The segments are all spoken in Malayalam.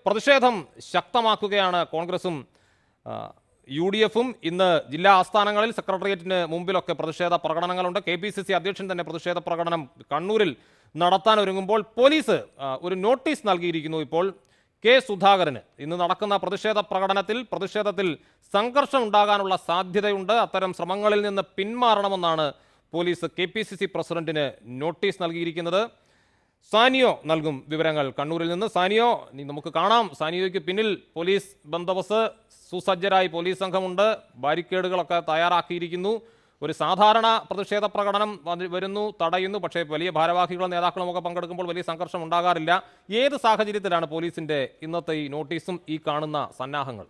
പ്രതിഷേധം ശക്തമാക്കുകയാണ് കോൺഗ്രസും ആ, യു ഡി എഫും ഇന്ന് ജില്ലാ ആസ്ഥാനങ്ങളിൽ സെക്രട്ടേറിയറ്റിന് മുമ്പിലൊക്കെ പ്രതിഷേധ പ്രകടനങ്ങളുണ്ട് കെ പി സി സി അധ്യക്ഷൻ തന്നെ പ്രതിഷേധ പ്രകടനം കണ്ണൂരിൽ നടത്താൻ ഒരുങ്ങുമ്പോൾ പോലീസ് ആ, ഒരു നോട്ടീസ് നൽകിയിരിക്കുന്നു ഇപ്പോൾ കെ സുധാകരന് ഇന്ന് നടക്കുന്ന പ്രതിഷേധ പ്രകടനത്തിൽ പ്രതിഷേധത്തിൽ സംഘർഷം ഉണ്ടാകാനുള്ള സാധ്യതയുണ്ട് അത്തരം ശ്രമങ്ങളിൽ നിന്ന് പിന്മാറണമെന്നാണ് police K P C C പ്രസിഡന്റിന് നോട്ടീസ് നൽകിയിരിക്കുന്നത് സാനിയോ നൽകും വിവരങ്ങൾ കണ്ണൂരിൽ നിന്ന് സാനിയോ നീ നമുക്ക് കാണാം സാനിയോയ്ക്ക് പിന്നിൽ പോലീസ് ബന്ദോബസ്ത് സുസജ്ജരായി പോലീസ് സംഘമുണ്ട് ബാരിക്കേഡുകളൊക്കെ തയ്യാറാക്കിയിരിക്കുന്നു ഒരു സാധാരണ പ്രതിഷേധ പ്രകടനം വന്ന് വരുന്നു തടയുന്നു പക്ഷേ വലിയ ഭാരവാഹികളും നേതാക്കളും ഒക്കെ പങ്കെടുക്കുമ്പോൾ വലിയ സംഘർഷം ഉണ്ടാകാറില്ല ഏത് സാഹചര്യത്തിലാണ് പോലീസിന്റെ ഇന്നത്തെ ഈ നോട്ടീസും ഈ കാണുന്ന സന്നാഹങ്ങൾ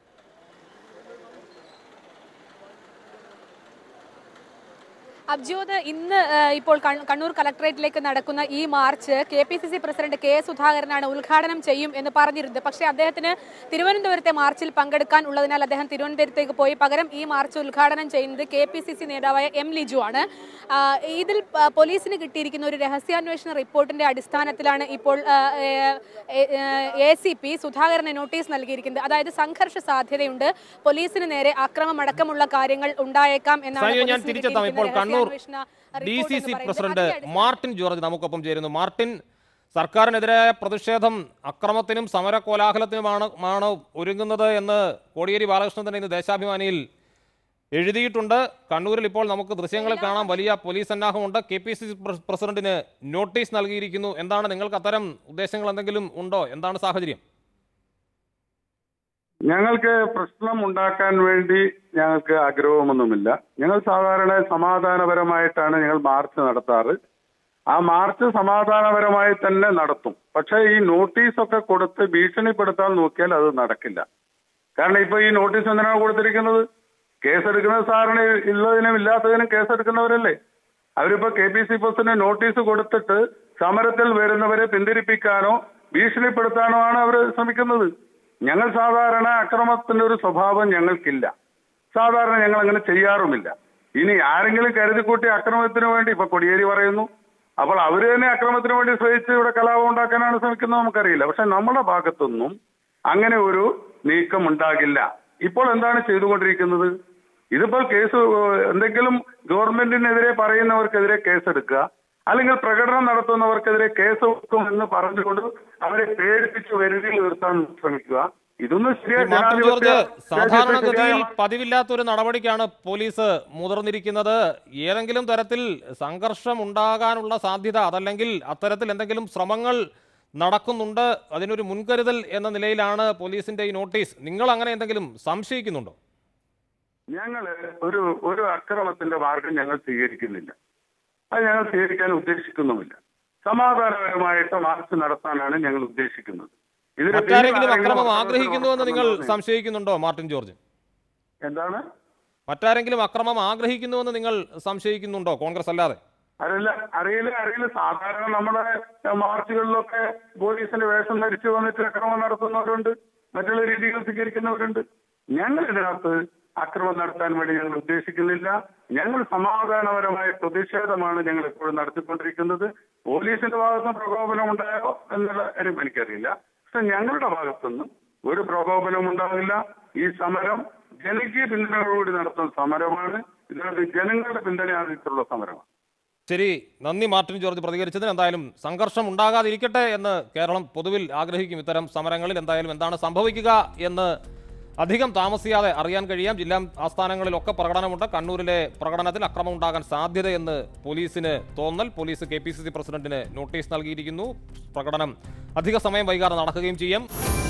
അബ്ജോദ് ഇന്ന് ആ, ഇപ്പോൾ കണ്ണ- കണ്ണൂർ കലക്ടറേറ്റിലേക്ക് നടക്കുന്ന ഈ march K P C C president K സുധാകരനാണ് ഉദ്ഘാടനം ചെയ്യും എന്ന് പറഞ്ഞിരുന്നത് പക്ഷേ അദ്ദേഹത്തിന് തിരുവനന്തപുരത്തെ മാർച്ചിൽ പങ്കെടുക്കാൻ ഉള്ളതിനാൽ അദ്ദേഹം തിരുവനന്തപുരത്തേക്ക് പോയി പകരം ഈ മാർച്ച് ഉദ്ഘാടനം ചെയ്യുന്നത് കെ പി സി സി നേതാവായ എം ലിജു ആണ് ആ, ഇതിൽ പ- പോലീസിന് കിട്ടിയിരിക്കുന്ന ഒരു രഹസ്യാന്വേഷണ റിപ്പോർട്ടിന്റെ അടിസ്ഥാനത്തിലാണ് ഇപ്പോൾ എ സി പി സുധാകരന് നോട്ടീസ് നൽകിയിരിക്കുന്നത് അതായത് സംഘർഷ സാധ്യതയുണ്ട് പോലീസിന് നേരെ അക്രമം അടക്കമുള്ള കാര്യങ്ങൾ ഉണ്ടായേക്കാം എന്നാണ് സാനിയോ ഞാൻ പോലീസിന് തിരിച്ചെത്താം ഇപ്പോൾ കിട്ടിയിരിക്കുന്ന കണ്ണൂർ രഹസ്യാന്വേഷണ ഡി റിപ്പോർട്ട് സി എന്ന് സി പറയുന്നത്. പ്രസിഡന്റ് അതിന്റെ അടിസ്ഥാനത്തിൽ മാർട്ടിൻ ജോർജ് നമുക്കൊപ്പം ചേരുന്നു മാർട്ടിൻ സർക്കാരിനെതിരായ പ്രതിഷേധം അക്രമത്തിനും സമര കോലാഹലത്തിനുമാണ് ആണ് ഒരുങ്ങുന്നത് എന്ന് കോടിയേരി ബാലകൃഷ്ണൻ തന്നെ ഇന്ന് ദേശാഭിമാനിയിൽ എഴുതിയിട്ടുണ്ട് കണ്ണൂരിൽ ഇപ്പോൾ നമുക്ക് ദൃശ്യങ്ങളിൽ കാണാം വലിയ പോലീസ് സന്നാഹമുണ്ട് കെ പി സി സി പ്രസിഡന്റിന് നോട്ടീസ് നൽകിയിരിക്കുന്നു എന്താണ് നിങ്ങൾക്ക് അത്തരം ഉദ്ദേശങ്ങൾ എന്തെങ്കിലും ഉണ്ടോ എന്താണ് സാഹചര്യം ഞങ്ങൾക്ക് പ്രശ്നം ഉണ്ടാക്കാൻ വേണ്ടി ഞങ്ങൾക്ക് ആഗ്രഹമൊന്നുമില്ല ഞങ്ങൾ സാധാരണ സമാധാനപരമായിട്ടാണ് ഞങ്ങൾ മാർച്ച് നടത്താറ് ആ മാർച്ച് സമാധാനപരമായി തന്നെ നടത്തും പക്ഷേ ഈ നോട്ടീസൊക്കെ കൊടുത്ത് ഭീഷണിപ്പെടുത്താൻ നോക്കിയാൽ അത് നടക്കില്ല കാരണം ഇപ്പൊ ഈ നോട്ടീസ് എന്തിനാണ് കൊടുത്തിരിക്കുന്നത് കേസെടുക്കുന്നത് സാറിന് ഉള്ളതിനും ഇല്ലാത്തതിനും കേസെടുക്കുന്നവരല്ലേ അവരിപ്പോ കെ പി സി ബസിന് നോട്ടീസ് കൊടുത്തിട്ട് സമരത്തിൽ വരുന്നവരെ പിന്തിരിപ്പിക്കാനോ ഭീഷണിപ്പെടുത്താനോ ആണ് അവർ ശ്രമിക്കുന്നത് ഞങ്ങൾ സാധാരണ അക്രമത്തിന്റെ ഒരു സ്വഭാവം ഞങ്ങൾക്കില്ല സാധാരണ ഞങ്ങൾ അങ്ങനെ ചെയ്യാറുമില്ല ഇനി ആരെങ്കിലും കരുതിക്കൂട്ടി അക്രമത്തിന് വേണ്ടി ഇപ്പൊ കൊടിയേരി പറയുന്നു അപ്പോൾ അവര് തന്നെ അക്രമത്തിന് വേണ്ടി ശ്രമിച്ച് ഇവിടെ കലാപം ഉണ്ടാക്കാനാണ് ശ്രമിക്കുന്നത് നമുക്കറിയില്ല പക്ഷെ നമ്മുടെ ഭാഗത്തൊന്നും അങ്ങനെ ഒരു നീക്കം ഉണ്ടാകില്ല ഇപ്പോൾ എന്താണ് ചെയ്തുകൊണ്ടിരിക്കുന്നത് ഇതിപ്പോൾ കേസ് ഏഹ്, എന്തെങ്കിലും ഗവൺമെന്റിനെതിരെ പറയുന്നവർക്കെതിരെ കേസെടുക്കുക അല്ലെങ്കിൽ പ്രകടനം നടത്തുന്നവർക്കെതിരെ കേസ് വെക്കും എന്ന് പറഞ്ഞുകൊണ്ട് അവരെ പേടിപ്പിച്ച് വരുതിയിൽ നിർത്താൻ ശ്രമിക്കുക ഇതൊന്നും ഈ ശരിയായ മാർട്ടിൻ ജോർജ് ജനാധിപത്യ സാധാരണഗതിയിൽ ശരിയായ- പതിവില്ലാത്ത ഒരു നടപടിക്കാണ് പോലീസ് മുതിർന്നിരിക്കുന്നത് ഏതെങ്കിലും തരത്തിൽ സംഘർഷം ഉണ്ടാകാനുള്ള സാധ്യത അതല്ലെങ്കിൽ അത്തരത്തിൽ എന്തെങ്കിലും ശ്രമങ്ങൾ നടക്കുന്നുണ്ട് അതിനൊരു മുൻകരുതൽ എന്ന നിലയിലാണ് പോലീസിന്റെ ഈ നോട്ടീസ് നിങ്ങൾ അങ്ങനെ എന്തെങ്കിലും സംശയിക്കുന്നുണ്ടോ ഞങ്ങള് ഒരു ഒരു അക്രമത്തിന്റെ മാർഗം ഞങ്ങൾ സ്വീകരിക്കുന്നില്ല അത് ഞങ്ങൾ സ്വീകരിക്കാൻ ഉദ്ദേശിക്കുന്നുമില്ല സമാധാനപരമായിട്ട് മാർച്ച് നടത്താനാണ് ഞങ്ങൾ ഉദ്ദേശിക്കുന്നത് ഇതിന് പിന്നിൽ മറ്റാരെങ്കിലും ആരെങ്കിലും അക്രമം അക്രമത്തിന് ആഗ്രഹിക്കുന്നുവെന്ന് നിങ്ങൾ ഉറപ്പുണ്ടെന്ന് സംശയിക്കുന്നുണ്ടോ മാർട്ടിൻ ജോർജ് എന്താണ് മറ്റാരെങ്കിലും അക്രമം ആഗ്രഹിക്കുന്നുവെന്ന് നിങ്ങൾ സംശയിക്കുന്നുണ്ടോ കോൺഗ്രസ് അല്ലാതെ അറിയില്ല അറിയില്ല അറിയില്ല സാധാരണ നമ്മുടെ മാർച്ചുകളിലൊക്കെ പോലീസിന്റെ വേഷം ധരിച്ചു വന്നിട്ട് അക്രമം നടത്തുന്നവരുണ്ട് മറ്റുള്ള രീതികൾ സ്വീകരിക്കുന്നവരുണ്ട് ഞങ്ങൾ ഇതിനകത്ത് അക്രമം നടത്താൻ വേണ്ടി ഞങ്ങൾ ഉദ്ദേശിക്കുന്നില്ല ഞങ്ങൾ സമാധാനപരമായ പ്രതിഷേധമാണ് ഞങ്ങൾ എപ്പോഴും നടത്തിക്കൊണ്ടിരിക്കുന്നത് പോലീസിന്റെ ഭാഗത്തുനിന്ന് പ്രകോപനം ഉണ്ടായോ എന്നുള്ള കാര്യം എനിക്കറിയില്ല പക്ഷെ ഞങ്ങളുടെ ഭാഗത്തുനിന്ന് ഒരു പ്രകോപനം ഉണ്ടാകില്ല ഈ സമരം ജനകീയ പിന്തുണയോടുകൂടി നടത്തുന്ന സമരമാണ് ഇതിനകത്ത് ജനങ്ങളുടെ പിന്തുണ ആവശ്യമുള്ള സമരമാണ് ശരി നന്ദി മാർട്ടിൻ ജോർജ് പ്രതികരിച്ചതിന് എന്തായാലും സംഘർഷം ഉണ്ടാകാതിരിക്കട്ടെ എന്ന് കേരളം പൊതുവിൽ ആഗ്രഹിക്കും ഇത്തരം സമരങ്ങളിൽ എന്തായാലും എന്താണ് സംഭവിക്കുക എന്ന് അധികം താമസിയാതെ അറിയാൻ കഴിയാം ജില്ലാ ആസ്ഥാനങ്ങളിലൊക്കെ പ്രകടനമുണ്ട് കണ്ണൂരിലെ പ്രകടനത്തിൽ അക്രമം ഉണ്ടാകാൻ സാധ്യതയെന്ന് പോലീസിന് തോന്നൽ police K P C C പ്രസിഡന്റിന് നോട്ടീസ് നൽകിയിരിക്കുന്നു പ്രകടനം അധിക സമയം വൈകാതെ നടക്കുകയും ചെയ്യും